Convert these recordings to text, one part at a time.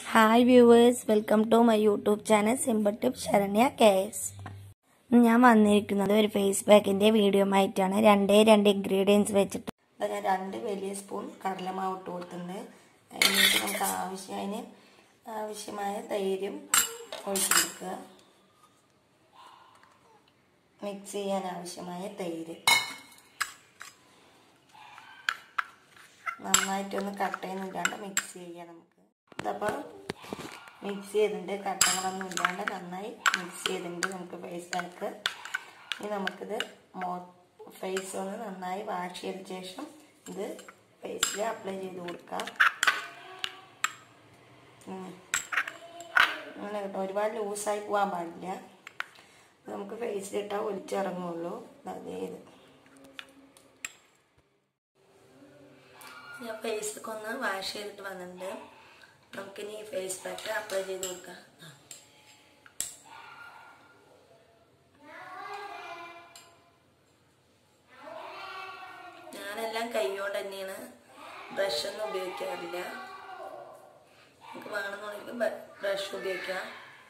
hi viewers welcome to my YouTube channel simple tip Saranya K S ഞാൻ വന്നിരിക്കുന്നത് ഒരു face പാക്കിൻ്റെ video ആയിട്ടാണ് രണ്ടേ രണ്ട് ഇൻഗ്രീഡിയൻസ് വെച്ചിട്ട് അത് ഞാൻ രണ്ട് വലിയ സ്പൂൺ കടലമാവ് ഇട്ട് കൊടുത്തിട്ടുണ്ട് അതിലേക്ക് നമുക്ക് ആവശ്യം അതിന് ആവശ്യമായ തൈരും ഒഴിച്ചു കൊടുക്കുക മിക്സ് ചെയ്യാൻ ആവശ്യമായ തൈര് നന്നായിട്ടൊന്ന് കട്ടയൊന്നും ഇല്ലാണ്ട് മിക്സ് ചെയ്യാം നമുക്ക് ഇതപ്പോൾ മിക്സ് ചെയ്തിട്ടുണ്ട് കട്ടകളൊന്നും ഇല്ലാണ്ട് നന്നായി മിക്സ് ചെയ്തിട്ടുണ്ട് നമുക്ക് ഫേസ് പാക്ക് ഇനി നമുക്കിത് മോ ഫേസ് ഒന്ന് നന്നായി വാഷ് ചെയ്ത ശേഷം ഇത് ഫേസിൽ അപ്ലൈ ചെയ്ത് കൊടുക്കാം അങ്ങനെ കേട്ടോ ഒരുപാട് ലൂസായി പോകാൻ പാടില്ല നമുക്ക് ഫേസിലിട്ടാൽ ഒലിച്ചിറങ്ങുള്ളൂ അതേ ഇത് ഞാൻ ഫേസൊക്കെ ഒന്ന് വാഷ് ചെയ്തിട്ട് വന്നിട്ടുണ്ട് നമുക്കിനി ഈ ഫേസ് പാക്ക് അപ്ലൈ ചെയ്ത് കൊടുക്കാം ഞാനെല്ലാം കൈകൊണ്ട് തന്നെയാണ് ബ്രഷൊന്നും ഉപയോഗിക്കാറില്ല നമുക്ക് വേണമെന്നുണ്ടെങ്കിൽ ബ്രഷ് ഉപയോഗിക്കാം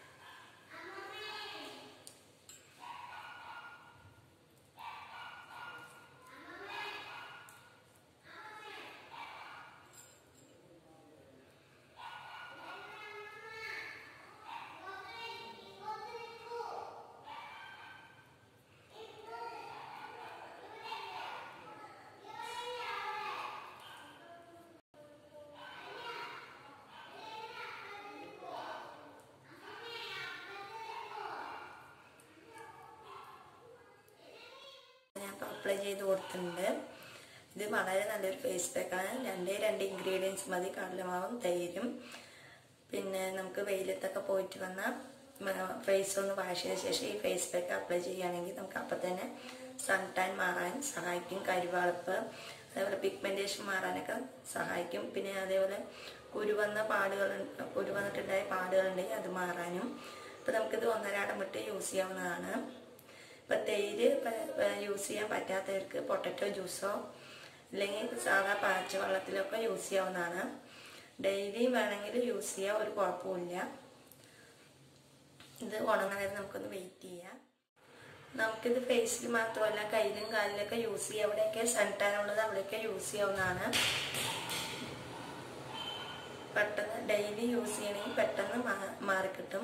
ഞാൻ അപ്ലൈ ചെയ്ത് കൊടുത്തിട്ടുണ്ട് ഇത് വളരെ നല്ലൊരു ഫേസ് പാക്കാണ് രണ്ടേ രണ്ട് ഇൻഗ്രീഡിയൻസ് മതി കടലമാവും തൈരും പിന്നെ നമുക്ക് വെയിലത്തൊക്കെ പോയിട്ട് വന്നാൽ ഫേസ് ഒന്ന് വാഷ് ചെയ്ത ശേഷം ഈ ഫേസ് പാക്ക് അപ്ലൈ ചെയ്യുകയാണെങ്കിൽ നമുക്ക് അപ്പം തന്നെ സൺ ടാൻ മാറാൻ സഹായിക്കും കരിവാളിപ്പ് അതേപോലെ പിഗ്മെൻറ്റേഷൻ മാറാനൊക്കെ സഹായിക്കും പിന്നെ അതേപോലെ കുരുവന്ന പാടുകൾ കുരു വന്നിട്ടുണ്ടായ പാടുകളുണ്ടെങ്കിൽ അത് മാറാനും ഇപ്പം നമുക്കിത് ഒന്നരാടം വിട്ട് യൂസ് ചെയ്യാവുന്നതാണ് ഇപ്പം തേയില് യൂസ് ചെയ്യാൻ പറ്റാത്തവർക്ക് പൊട്ടറ്റോ ജ്യൂസോ അല്ലെങ്കിൽ സാധാ പാച്ച വെള്ളത്തിലൊക്കെ യൂസ് ചെയ്യാവുന്നതാണ് ഡെയിലി വേണമെങ്കിൽ യൂസ് ചെയ്യാം ഒരു കുഴപ്പമില്ല ഇത് ഉണങ്ങാനായിട്ട് നമുക്കൊന്ന് വെയിറ്റ് ചെയ്യാം നമുക്കിത് ഫേസിൽ മാത്രമല്ല കയ്യിലും കാലിലൊക്കെ യൂസ് ചെയ്യാം എവിടെയൊക്കെ സൺടാൻ ഉള്ളത് അവിടെയൊക്കെ യൂസ് ചെയ്യാവുന്നതാണ് പെട്ടെന്ന് ഡെയിലി യൂസ് ചെയ്യണമെങ്കിൽ പെട്ടെന്ന് മാറിക്കിട്ടും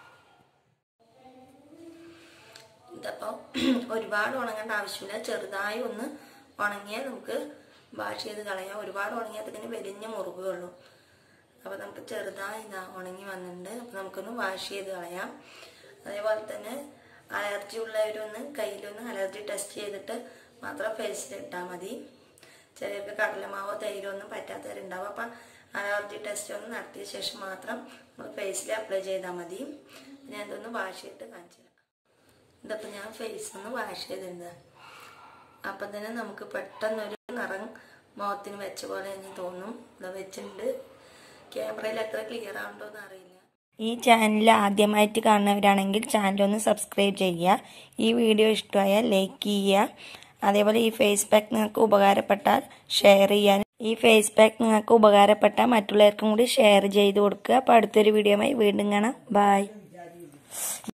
ഇതപ്പോൾ ഒരുപാട് ഉണങ്ങേണ്ട ആവശ്യമില്ല ചെറുതായി ഒന്ന് ഉണങ്ങിയാൽ നമുക്ക് വാഷ് ചെയ്ത് കളയാം ഒരുപാട് ഉണങ്ങിയാൽ ഇതിന് വെലിഞ്ഞ മുറിവുള്ളൂ അപ്പോൾ നമുക്ക് ചെറുതായി ഇതാ ഉണങ്ങി വന്നിട്ടുണ്ട് അപ്പോൾ നമുക്കൊന്ന് വാഷ് ചെയ്ത് കളയാം അതേപോലെ തന്നെ അലർജി ഉള്ളവരൊന്ന് കയ്യിലൊന്ന് അലർജി ടെസ്റ്റ് ചെയ്തിട്ട് മാത്രം ഫേസിൽ ഇട്ടാൽ മതി ചിലർക്ക് കടലമാവോ തൈരോ ഒന്നും പറ്റാത്തവരുണ്ടാവും അപ്പം അലർജി ടെസ്റ്റ് ഒന്ന് നടത്തിയ ശേഷം മാത്രം നമ്മൾ ഫേസിൽ അപ്ലൈ ചെയ്താൽ മതി ഞാൻ ഇതൊന്ന് വാഷ് ചെയ്തിട്ട് കാണിച്ചു തരാം ഇതപ്പോൾ ഞാൻ ഫേസ് ഒന്ന് വാഷ് ചെയ്തിട്ടുണ്ട് അപ്പം തന്നെ നമുക്ക് പെട്ടെന്നൊരു നിറം മുഖത്തിന് വെച്ച പോലെ എനിക്ക് തോന്നും ഇത് വെച്ചിട്ടുണ്ട് ക്യാമറയിൽ എത്ര ക്ലിയർ ആവുണ്ടോ എന്ന് അറിയില്ല ഈ ചാനൽ ആദ്യമായിട്ട് കാണുന്നവരാണെങ്കിൽ ചാനൽ ഒന്ന് സബ്സ്ക്രൈബ് ചെയ്യുക ഈ വീഡിയോ ഇഷ്ടമായാൽ ലൈക്ക് ചെയ്യുക അതേപോലെ ഈ ഫേസ് പാക്ക് നിങ്ങൾക്ക് ഉപകാരപ്പെട്ടാൽ ഷെയർ ചെയ്യാൻ ഈ ഫേസ് പാക്ക് നിങ്ങൾക്ക് ഉപകാരപ്പെട്ടാൽ മറ്റുള്ളവർക്കും കൂടി ഷെയർ ചെയ്ത് കൊടുക്കുക അപ്പോൾ അടുത്തൊരു വീഡിയോയുമായി വീണ്ടും കാണാം ബായ്